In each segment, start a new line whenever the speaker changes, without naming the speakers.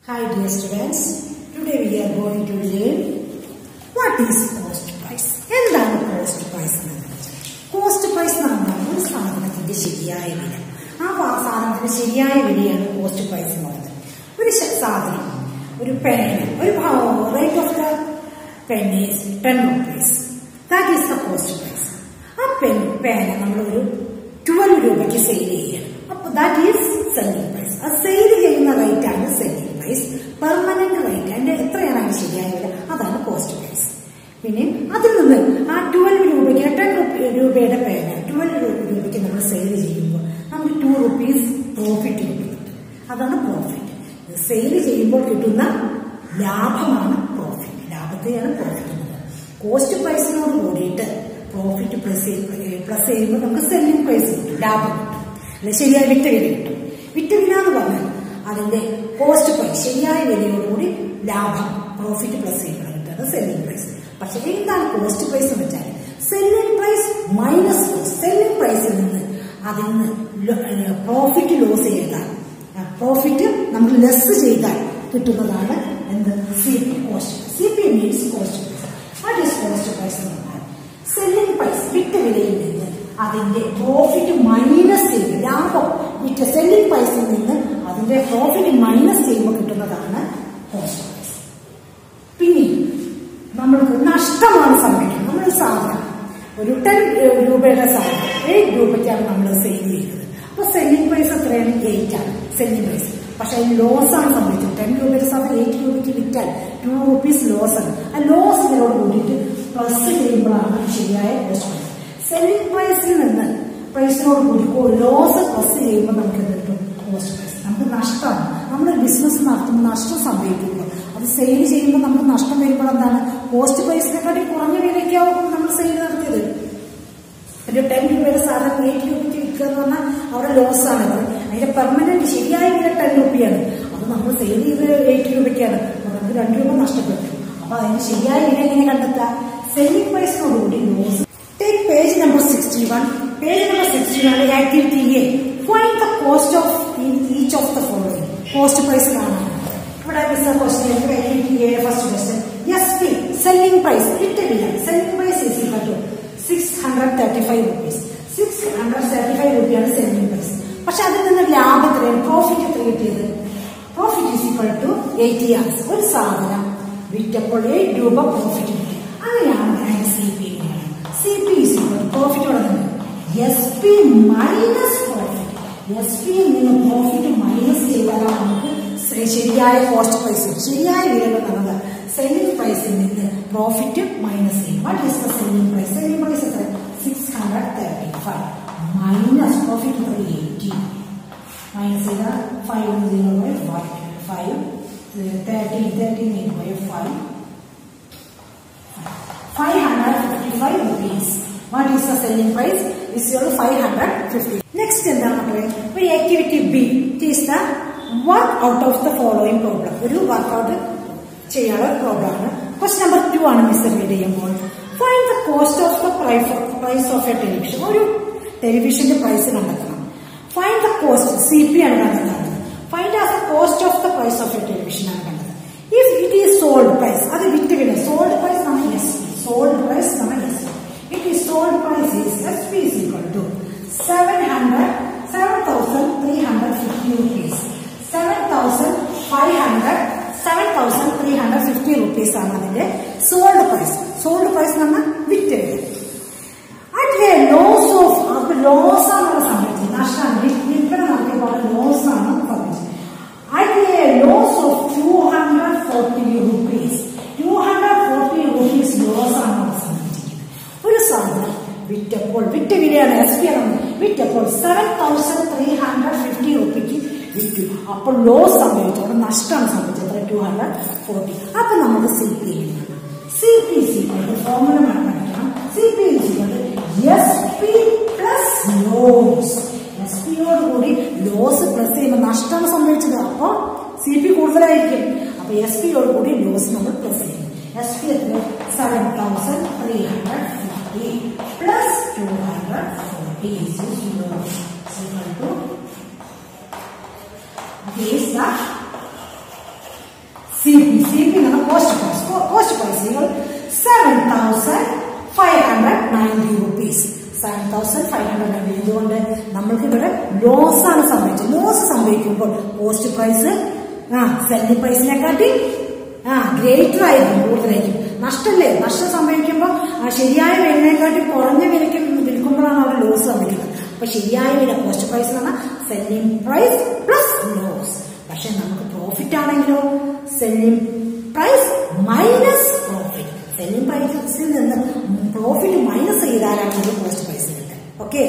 Hi dear students, today we are going to learn what is cost price. എന്താണ് cost price cost price എന്ന് പറഞ്ഞാൽ ഒരു സാധനത്തിന്റെ ശരിയായ വില ആ വാ- സാധനത്തിന്റെ ശരിയായ വിലയാണ് കോസ്റ്റ് പ്രൈസ് എന്ന് പറയുന്നത് ഒരു ശ- സാധനം ഒരു പെൻ ഒരു rate of the pen is ten rupees that is the cost price ആ പെൻ പേന നമ്മൾ ഒരു ട്വൽവ് രൂപയ്ക്ക് സെയിൽ ചെയ്യണം അപ്പൊ ദാറ്റ് ഈസ് സെല്ലിംഗ് പ്രൈസ് ആ സെയിൽ ചെയ്യുന്ന റേറ്റ് ആണ് സെല്ലിംഗ് പ്രൈസ് പെർമനന്റ് റേറ്റ് അതിന്റെ എത്രയാണ് അതിന്റെ ശരിയായ വില അതാണ് കോസ്റ്റ് പ്രൈസ് പിന്നെ അതിൽ നിന്ന് ആ ട്വൽവ് രൂപയ്ക്ക് ടെൻ രൂപയുടെ പേന ട്വൽവ് രൂപയ്ക്ക് നമ്മൾ സെയിൽ ചെയ്യുമ്പോൾ നമുക്ക് ടു റുപ്പീസ് പ്രോഫിറ്റ് കിട്ടുന്നുണ്ട് അതാണ് പ്രോഫിറ്റ് സെയിൽ ചെയ്യുമ്പോൾ കിട്ടുന്ന ലാഭമാണ് പ്രോഫിറ്റ് ലാഭത്തെയാണ് പ്രോഫിറ്റ് എന്നത് കോസ്റ്റ് പ്രൈസിനോട് കൂടിയിട്ട് പ്രോഫിറ്റ് പ്ലസ് പ്ലസ് ചെയ്യുമ്പോൾ നമുക്ക് സെല്ലിംഗ് പ്രൈസ് കിട്ടും ലാഭം കിട്ടും അല്ലെ ശരിയായ വിറ്റ വില കിട്ടും വിറ്റ വില എന്ന് പറഞ്ഞാൽ അതിന്റെ കോസ്റ്റ് പ്രൈസ് ശരിയായ വിലയോടുകൂടി ലാഭം പ്രോഫിറ്റ് പ്ലസ് ചെയ്യുമ്പോൾ കിട്ടുന്നത് സെല്ലിംഗ് പ്രൈസ് പക്ഷെ എന്താണ് കോസ്റ്റ് പ്രൈസ് എന്ന് വെച്ചാൽ സെല്ലിംഗ് പ്രൈസ് മൈനസ് സെല്ലിംഗ് പ്രൈസിൽ നിന്ന് അതിൽ നിന്ന് പ്രോഫിറ്റ് ലോസ് ചെയ്താൽ പ്രോഫിറ്റ് നമ്മൾ ലെസ് ചെയ്താൽ കിട്ടുന്നതാണ് എന്ത് C P cost C P means cost price what is cost price എന്ന് പറഞ്ഞാൽ സെല്ലിംഗ് പ്രൈസ് വിറ്റ വിലയിൽ നിന്ന് അതിന്റെ പ്രോഫിറ്റ് മൈനസ് ചെയ്ത് ലാഭം വിറ്റ സെല്ലിംഗ് പ്രൈസിൽ നിന്ന് അതിന്റെ പ്രോഫിറ്റ് മൈനസ് ചെയ്യുമ്പോൾ കിട്ടുന്നതാണ് കോസ്റ്റ് പ്രൈസ് പിന്നെ നമ്മൾക്ക് നഷ്ടമാണ് സംഭവിക്കുന്നത് നമ്മൾ സാധനം ഒരു ടെൻ രൂപയുടെ സാധനം എയ്റ്റ് രൂപയ്ക്കാണ് നമ്മൾ സെയിൽ ചെയ്തത് അപ്പൊ സെല്ലിംഗ് പ്രൈസ് എത്രയാണ് എയ്റ്റ് ആണ് സെല്ലിംഗ് പ്രൈസ് പക്ഷെ അതിന് ലോസ് ആണ് സംഭവിച്ചത് ടെൻ രൂപയുടെ സാധനം എയ്റ്റ് രൂപയ്ക്ക് വിറ്റാൽ ടു റുപ്പീസ് ലോസ് ആണ് ആ ലോസ് ഇതിനോട് കൂടിയിട്ട് പ്ലസ് ചെയ്യുമ്പോഴാണ് ശരിയായ കോസ്റ്റ് പ്രൈസ് സെല്ലിംഗ് പ്രൈസിൽ നിന്ന് പ്രൈസിനോട് കൂടി ലോസ് പ്ലസ് ചെയ്യുമ്പോൾ നമുക്ക് എന്ത് കിട്ടും കോസ്റ്റ് പ്രൈസ് നമുക്ക് നഷ്ടമാണ് നമ്മൾ ബിസിനസ് നടത്തുമ്പോൾ നഷ്ടം സംഭവിക്കുമ്പോൾ അത് സെയിൽ ചെയ്യുമ്പോൾ നമുക്ക് നഷ്ടം വരുമ്പോൾ എന്താണ് കോസ്റ്റ് പ്രൈസിനെക്കാട്ടി കുറഞ്ഞ വിലയ്ക്കാവും നമ്മൾ സെയിൽ നടത്തിയത് ഒരു ടെൻ രൂപയുടെ സാധനം എയ്റ്റ് രൂപയ്ക്ക് വിൽക്കുക എന്ന് പറഞ്ഞാൽ അവിടെ ലോസ് ആണ് അതിന്റെ പെർമനന്റ് ശരിയായ വില ടെൻ രൂപയാണ് അത് നമ്മൾ സെയിൽ ചെയ്ത് എയ്റ്റ് രൂപയ്ക്കാണ് അപ്പൊ നമുക്ക് രണ്ട് രൂപ നഷ്ടപ്പെട്ടു അപ്പൊ അതിന് ശരിയായ വില എങ്ങനെ കണ്ടെത്താം സെല്ലിംഗ് പ്രൈസിനോടുകൂടി loss take page number sixty one page number sixty one activity A find the cost of each of the following cost price കാണാൻ ഇവിടെ mister question activity A first question S P selling price ഇട്ടില്ല selling price is equal to six hundred thirty five rupees six hundred thirty five റുപ്പിയാണ് selling price പക്ഷെ അതിൽ നിന്ന് ലാഭം എത്രയാണ് profit എത്ര കിട്ടിയത് profit is equal to eighty ആർസ് ഒരു സാധനം വിറ്റപ്പോൾ എയ്റ്റ് രൂപ പ്രോഫിറ്റ് കിട്ടി അങ്ങനെയാണ് അതിന്റെ C P C P is equal profit ഉള്ളത് S P minus profit S പിയിൽ നിന്ന് പ്രോഫിറ്റ് മൈനസ് ചെയ്താലാണ് നമുക്ക് ശ- ശരിയായ കോസ്റ്റ് പ്രൈസ് ശരിയായ വിലകൾ നമ്മൾ സെല്ലിംഗ് പ്രൈസിൽ നിന്ന് പ്രോഫിറ്റ് മൈനസ് ചെയ്യും what is the selling price selling price എത്ര six hundred thirty five minus profit എത്ര എയ്റ്റി മൈനസ് ചെയ്താൽ five zero by five five thirty thirty by five five hundred fifty five rupees what is the selling price is your five hundred fifty next എന്താണ് മക്കളെ ഒരു activity B it is the work out of the following problem ഒരു workout ചെയ്യാനുള്ള problem ആണ് question number two ആണ് misread ചെയ്യുമ്പോൾ find the cost of the price of a television ഒരു ടെലിവിഷന്റെ പ്രൈസ് കണ്ടെത്തണം find the cost C P ആണ് കണ്ടെത്തുന്നത് find as the cost of the price of a television ആണ് കണ്ടത് if it is sold price അത് വിറ്റ് വില സോൾഡ് പ്രൈസ് നമ്മൾ എസ് പി സോൾഡ് പ്രൈസ് നമ്മൾ S P it is sold price is S P is equal to seven hundred seven thousand three hundred fifty rupees seven thousand five hundred seven thousand three hundred fifty rupees ആണ് അതിന്റെ sold price sold price എന്ന് പറഞ്ഞാൽ വിറ്റ് വില at loss of അപ്പൊ loss ആണ് അവിടെ സംഭവിച്ചത് നഷ്ടമാണ് വിൽപ്പന നടത്തിയപ്പോൾ ലോസ് ആണ് സംഭവിച്ചത് at loss of two hundred forty rupees two hundred forty rupees loss ആണ് അവിടെ സംഭവിച്ചിരിക്കുന്നത് ഒരു സാധനം വിറ്റപ്പോൾ വിറ്റ വിലയാണ് എസ് പി ആണ് വിറ്റപ്പോൾ seven thousand three hundred fifty റുപ്പിക്ക് വിറ്റു അപ്പോൾ ലോസ് സംഭവിച്ചു അവിടെ നഷ്ടമാണ് സംഭവിച്ചത് എത്ര ടു ഹൺഡ്രഡ് ഫോർട്ടി അപ്പൊ നമുക്ക് സി പി ചെയ്യുന്നത് സി പി സി ഫോർമുല പഠിക്കണം C P S P plus loss S പിയോട് കൂടി ലോസ് പ്ലസ് ചെയ്യുമ്പോൾ നഷ്ടമാണ് സംഭവിച്ചത് അപ്പൊ സി പി കൂടുതലായിരിക്കും അപ്പൊ എസ് പിയോട് കൂടി ലോസ് നമ്മൾ പ്ലസ് ചെയ്യും എസ് പി എത്ര seven thousand three hundred fifty plus two hundred forty two is the C P C P എന്ന് പറഞ്ഞാൽ കോസ്റ്റ് പ്രൈസ് കോസ്റ്റ് പ്രൈസ് നിങ്ങൾ seven thousand five hundred ninety rupees seven thousand five hundred ninety ഇതുകൊണ്ട് നമ്മൾക്ക് ഇവിടെ loss ആണ് സംഭവിച്ചത് loss സംഭവിക്കുമ്പോൾ cost price ആ സെല്ലിംഗ് പ്രൈസിനെക്കാട്ടി ആ ഗ്രേറ്റർ ആയിരിക്കും കൂടുതലായിരിക്കും നഷ്ടല്ലേ നഷ്ടം സംഭവിക്കുമ്പോൾ ആ ശരിയായ വിലയെക്കാട്ടി കുറഞ്ഞ വിലയ്ക്ക് വിൽക്കുമ്പോഴാണ് അവിടെ ലോസ് സംഭവിക്കുന്നത് അപ്പൊ ശരിയായ വില കോസ്റ്റ് പ്രൈസ് എന്ന് പറഞ്ഞാൽ സെല്ലിംഗ് പ്രൈസ് പ്ലസ് ലോസ് പക്ഷെ നമുക്ക് പ്രോഫിറ്റ് ആണെങ്കിലോ selling price minus profit selling പ്രൈസിൽ നിന്ന് പ്രോഫിറ്റ് മൈനസ് ചെയ്താലാണ് നമുക്ക് കോസ്റ്റ് പ്രൈസ് കിട്ടുക okay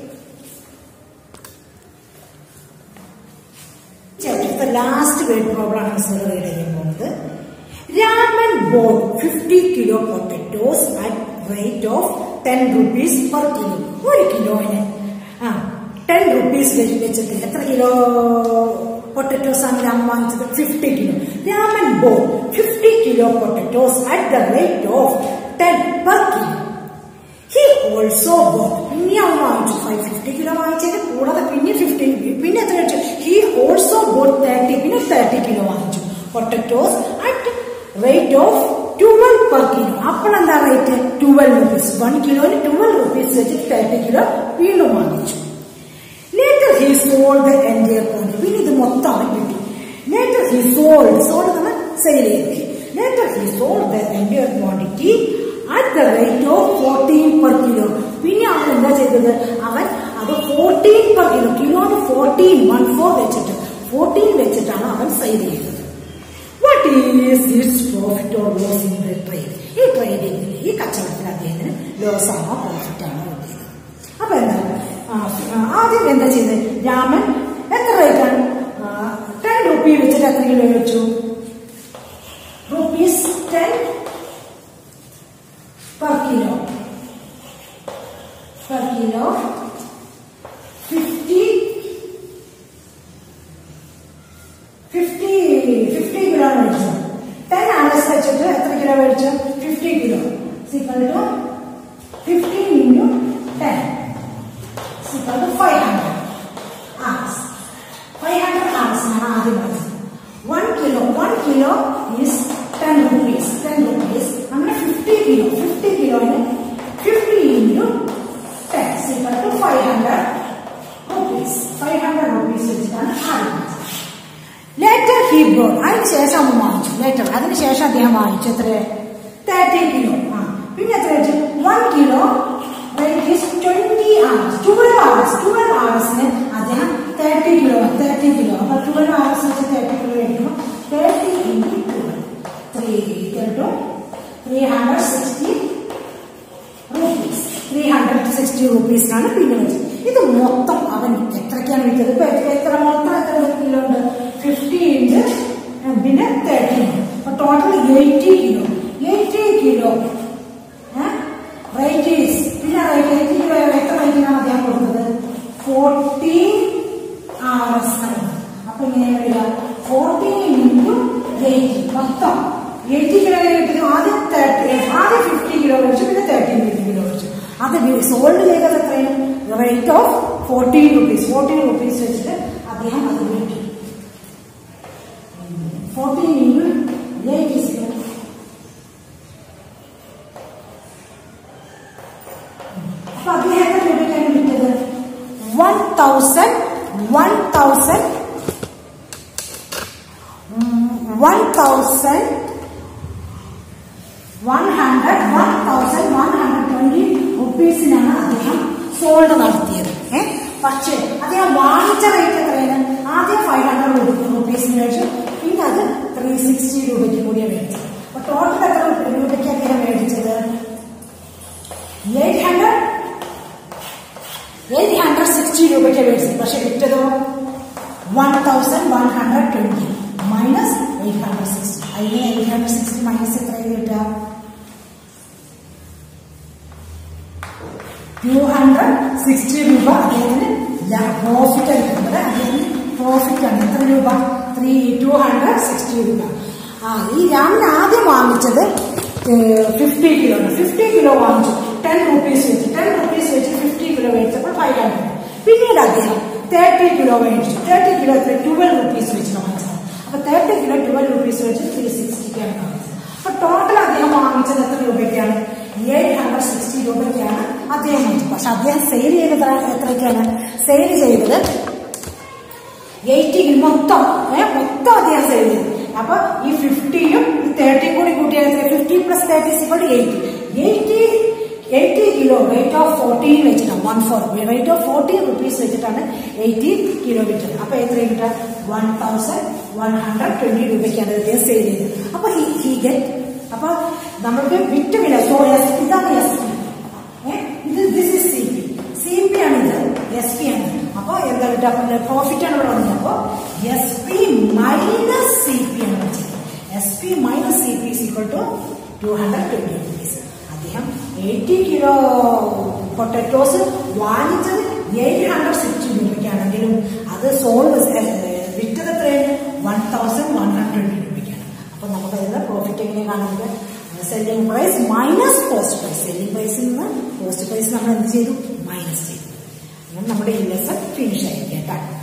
chapter last word problem ആണ് മിസ് റീഡ് ചെയ്യാൻ പോകുന്നത് Raman bought fifty kilo potatoes at rate of ten rupees per kilo ഒരു കിലോന് ആ ടെൻ റുപ്പീസ് വെച്ചിട്ട് എത്ര കിലോ പൊട്ടറ്റോസ് ആണ് രാമൻ വാങ്ങിച്ചത് fifty kilo Raman bought fifty kilo potatoes at the rate of ten per kilo he also bought പിന്നെ അവൻ വാങ്ങിച്ചു ഫൈവ് ഫിഫ്റ്റി കിലോ വാങ്ങിച്ചതിന് കൂടാതെ പിന്നെ ഫിഫ്റ്റി പിന്നെ എത്ര വെച്ചു ഹി ഓൾസോ ബോട്ട് തേർട്ടി പിന്നെ തേർട്ടി കിലോ വാങ്ങിച്ചു potatoes at rate of twelve per kilo അപ്പോൾ എന്താ റേറ്റ് ട്വൽവ് റുപ്പീസ് വൺ കിലോന് ട്വൽവ് റുപ്പീസ് വെച്ചിട്ട് തേർട്ടി കിലോ വീണ്ടും വാങ്ങിച്ചു ലേറ്റർ ഹി സോൾഡ് എൻ്റെ ക്വാണ്ടിറ്റി പിന്നെ ഇത് മൊത്തം അവൻ കിട്ടി ലേറ്റർ ഹി സോൾഡ് സോൾഡ് നമ്മൾ സെയിൽ ചെയ്തു ലേറ്റർ ഹി സോൾഡ് ദ എൻ്റെ quantity at the rate of fourteen per kilo പിന്നെ അവൻ എന്താ ചെയ്തത് അവൻ അത് ഫോർട്ടീൻ പെർ കിലോ കിലോന് ഫോർട്ടീൻ വൺ ഫോർ വെച്ചിട്ട് ഫോർട്ടീൻ വെച്ചിട്ടാണ് അവൻ സെയിൽ ചെയ്തത് what is its profit or loss in the trade ഈ ട്രേഡിംഗിൽ ഈ കച്ചവടത്തിൽ അദ്ദേഹത്തിന് ലോസ് ആണോ പ്രോഫിറ്റ് ആണോ കിട്ടിയത് അപ്പൊ എന്താണ് ആ, ആ, ആദ്യം എന്താ ചെയ്തത് രാമൻ എത്ര റേറ്റാണ് ടെൻ റുപ്പി വെച്ചിട്ട് എത്ര കിലോ വെച്ചു rupees ten per kilo per kilo 50 50 50 kilo മേടിച്ചു ടെൻ ആളേഴ്സ് വെച്ചിട്ട് എത്ര കിലോ മേടിച്ചു fifty kilo equal to fifteen into ten equal to five hundred ആർസ് ഫൈവ് ഹൺഡ്രഡ് ആർസിനാണ് ആദ്യം പറഞ്ഞത് one kilo one kilo is ten rupees ten rupees അങ്ങനെ ഫിഫ്റ്റി കിലോ ഫിഫ്റ്റി കിലോന് fifty into ten equal to five hundred rupees five hundred rupees വെച്ചിട്ടാണ് ആദ്യം later he broad അതിന് ശേഷം അവൻ വാങ്ങിച്ചു ലേറ്റർ അതിന് ശേഷം അദ്ദേഹം വാങ്ങിച്ചു എത്ര തേർട്ടി കിലോ ആ പിന്നെ എത്ര വെച്ചു one kilo twenty hours twelve hours twelve ഹവേഴ്സിന് അദ്ദേഹം തേർട്ടി കിലോ തേർട്ടി കിലോ അപ്പൊ ട്വൽവ് ഹവേഴ്സ് വെച്ച് തേർട്ടി കിലോ എടുക്കുമ്പോൾ thirty into twelve three two three hundred sixty rupees three hundred sixty റുപ്പീസിനാണ് പിന്നെ വെച്ചത് ഇത് മൊത്തം അവൻ എത്രയ്ക്കാണ് വിറ്റത് ഇപ്പൊ എത്ര എത്ര മൊത്തം എത്ര കിലോ ഉണ്ട് ഫിഫ്റ്റി ഇൻറ്റ് പിന്നെ തേർട്ടി അപ്പൊ total eighty kilo eighty kilo rates പിന്നെ റേറ്റ് എയ്റ്റി കിലോ എത്ര റേറ്റിനാണ് അദ്ദേഹം കൊടുത്തത് ഫോർട്ടീൻ ആർസ് അപ്പൊ ഇങ്ങനെ വരിക ഫോർട്ടീൻ ഇൻറ്റു എയ്റ്റി മൊത്തം എയ്റ്റി കിലോ കിട്ടിയത് ആദ്യം തേർട്ടി ആദ്യം ഫിഫ്റ്റി കിലോ വെച്ചു പിന്നെ തേർട്ടീൻ ഫിഫ്റ്റി കിലോ വെച്ചു അത് സോൾഡ് ചെയ്തത് എത്രയാണ് rate of fourteen rupees fourteen rupees വെച്ചിട്ട് അദ്ദേഹം അത് വിറ്റു ഫോർട്ടീൻ ഇൻറ്റു എയ്റ്റി അപ്പൊ അദ്ദേഹം എത്ര രൂപയ്ക്കാണ് വിറ്റത് one thousand one thousand one thousand one hundred one thousand one hundred twenty റുപ്പീസിനാണ് അദ്ദേഹം സോൾഡ് നടത്തിയത് ഏ പക്ഷേ അദ്ദേഹം വാങ്ങിച്ച റേറ്റ് എത്രയാണ് ആദ്യം ഫൈവ് ഹൺഡ്രഡ് റുപ്പീസിന് മേടിച്ചു പിന്നെ അത് ത്രീ സിക്സ്റ്റി രൂപയ്ക്ക് കൂടിയാണ് മേടിച്ചത് അപ്പൊ ടോട്ടൽ എത്ര രൂപയ്ക്ക് അദ്ദേഹം മേടിച്ചത് eight hundred eight hundred sixty രൂപയ്ക്ക് മേടിച്ചത് പക്ഷെ വിറ്റതോ one thousand one hundred twenty minus eight hundred sixty അതിന് എയ്റ്റ് ഹൺഡ്രഡ് സിക്സ്റ്റി മൈനസ് എത്ര കിട്ടുക ടു ഹൺഡ്രഡ് സിക്സ്റ്റി രൂപ അദ്ദേഹത്തിന് പ്രോഫിറ്റ് ആണ് കിട്ടുന്നത് അദ്ദേഹത്തിന് പ്രോഫിറ്റ് ആണ് എത്ര രൂപ ത്രീ ടു ഹൺഡ്രഡ് സിക്സ്റ്റി രൂപ ആ ഈ രാമൻ ആദ്യം വാങ്ങിച്ചത് ഫിഫ്റ്റി കിലോ ഫിഫ്റ്റി കിലോ വാങ്ങിച്ചു ടെൻ റുപ്പീസ് വെച്ച് ടെൻ റുപ്പീസ് വെച്ച് ഫിഫ്റ്റി കിലോ മേടിച്ചപ്പോൾ ഫൈവ് ഹൺഡ്രഡ് പിന്നീട് അദ്ദേഹം തേർട്ടി കിലോ മേടിച്ചു തേർട്ടി കിലോ എത്ര ട്വൽവ് റുപ്പീസ് വെച്ച് വാങ്ങിച്ചത് അപ്പൊ തേർട്ടി കിലോ ട്വൽവ് റുപ്പീസ് വെച്ച് ത്രീ സിക്സ്റ്റിക്കാണ് വാങ്ങിച്ചത് അപ്പൊ ടോട്ടൽ അദ്ദേഹം വാങ്ങിച്ചത് എത്ര രൂപയ്ക്കാണ് എയ്റ്റ് ഹൺഡ്രഡ് സിക്സ്റ്റി രൂപയ്ക്കാണ് അദ്ദേഹം വാങ്ങിച്ചത് പക്ഷെ അദ്ദേഹം സെയിൽ ചെയ്തത് എത്രയ്ക്കാണ് സെയിൽ ചെയ്തത് എയ്റ്റി മൊത്തം ഏഹ് മൊത്തം അദ്ദേഹം സെയിൽ ചെയ്തു അപ്പൊ ഈ ഫിഫ്റ്റിയും തേർട്ടിയും കൂടി കൂട്ടിയാൽ fifty plus thirty equal eighty eighty eighty kilo weight of fourteen വെച്ചിട്ടാണ് one four weight of fourteen rupees വെച്ചിട്ടാണ് എയ്റ്റി കിലോ വിറ്റത് അപ്പൊ എത്ര കിട്ടുക one thousand one hundred twenty രൂപയ്ക്കാണ് അദ്ദേഹം സെയിൽ ചെയ്തത് അപ്പൊ ഹി ഗെറ്റ് അപ്പൊ നമ്മൾക്ക് വിറ്റ് വില സോ എസ് ഇതാണ് എസ് പി ഇത് this is C P C P ആണ് ഇത് എസ് പി ആണ് അപ്പൊ എന്താ കിട്ടുക അപ്പൊ പ്രോഫിറ്റ് ആണ് ഇവിടെ വന്നത് അപ്പൊ S P minus C P ആണ് വെച്ചത് S P minus C P is equal to two hundred twenty rupees അദ്ദേഹം എയ്റ്റി കിലോ പൊട്ടറ്റോസ് വാങ്ങിച്ചത് എയ്റ്റ് ഹൺഡ്രഡ് സിക്സ്റ്റി രൂപയ്ക്കാണെങ്കിലും അത് സോൾവ് വിറ്റത് എത്രയാണ് വൺ തൗസൻഡ് വൺ ഹൺഡ്രഡ് രൂപയ്ക്കാണ് അപ്പൊ നമുക്ക് അതിന്റെ പ്രോഫിറ്റ് എങ്ങനെ കാണുന്നത് selling price minus cost price selling പ്രൈസിൽ നിന്ന് കോസ്റ്റ് പ്രൈസ് നമ്മൾ എന്ത് ചെയ്തു മൈനസ് ചെയ്തു അങ്ങനെ നമ്മുടെ ഈ ലെസൺ ഫിനിഷ് ആയി കേട്ടോ